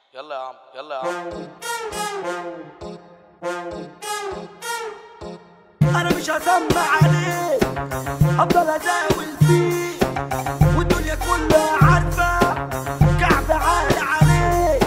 يلا يا عم يلا يا عم انا مش هسمع عليه هفضل ازاول فيه والدنيا كلها عارفه كعب عالي عليه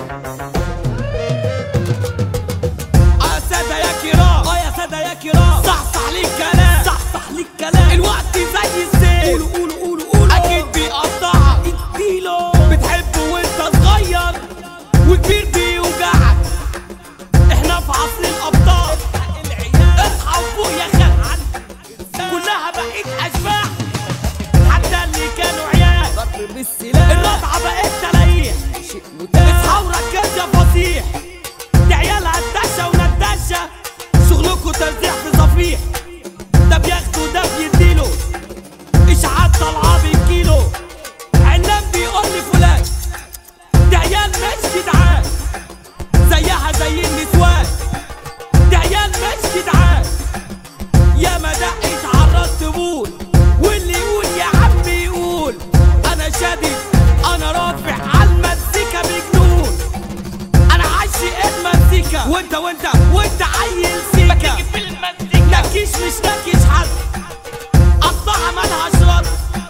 اه سادة يا كرام اه يا سادة يا كرام صح صح لي الكلام صح صح لي الكلام الوقت زي السيل قولوا قولوا قولوا قولوا اكيد بيقطعك اديله بتحبه وانت صغير وكبير بيوجعك احنا في عصر الابطال اصحى وفوق يا خلعن كلها بقيت اشباح حتى اللي كانوا عيال ضرب بالسلاح الرضعة بقت تلاقيح اصحى وركز يا فصيح دي عيال هتدشة وندشة شغلكوا ترزيع في صفيح ده بياخده وده بيديله اشعاعات طالعة بالكيلو عنان بيقول لي فلان دي عيال مش جدعان زيها زي النسوان دي عيال مش جدعان يا ما دقت عرضت بول واللي يقول يا عم يقول انا شادد انا رافع على المزيكا بجنون انا عاشق المزيكا وانت وانت وانت عيل سيكا نكيش مش نكيش حد قطعها ملهاش رد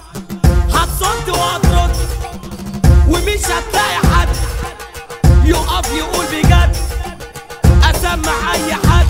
هتصد وهترد ومش هتلاقي حد يقف يقول بجد اسمع اي حد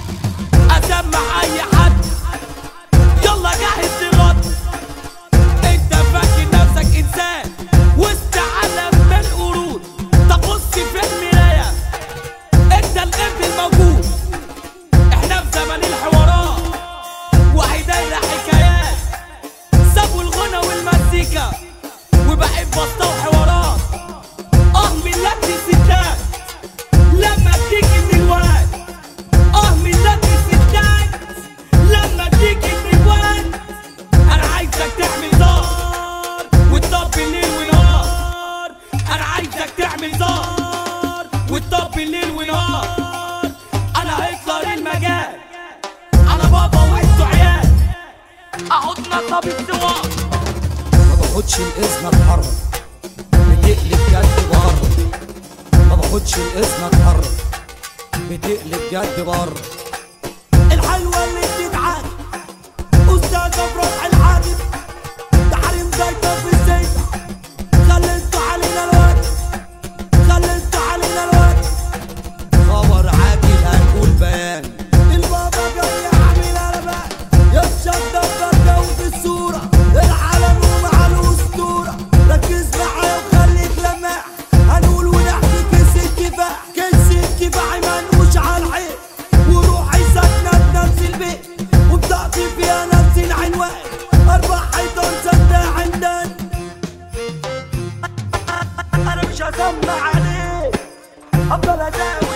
اسمع اي حد يلا جهز للرد انت فاكر نفسك انسان وسط عالم من القرود تبص في المرايه انت القرد الموجود احنا في زمن الحوارات وهي دايره حكايات سابوا الغنى والمزيكا وبقيت بسطة وحوارات اه من لبس الستات لما بتيجي من الواد اه من لبس الستات لما بتيجي من الواد انا عايزك تعمل زار وتطبل ليل ونهار انا عايزك تعمل زار وتطبل ليل ونهار انا هيكسر المجال انا بابا وانتوا عيال احطنا طب السوار ما باخدش الاذن اتحرك بتقلب جد بره ما باخدش الاذن اتحرك بتقلب جد بره الحلوه اللي بتتعاد استاذه فرح الحادث تحريم زيتة في الزيتة خليتوا علينا الوقت خليتوا علينا الوقت خبر عاجل هنقول بيان البابا جاي يعمل قلبان يتشدد بدو في الصورة العالم ومع الأسطورة ركز معايا وخليك لماح هنقول ونحكي كيس الكفاح كيس الكفاح منقوش على العين وروحي ساكنة بنفس البيت وبطاقتي فيها نفس العنوان أربع حيطان سد عندن أنا مش هسمع عليه هفضل أداوي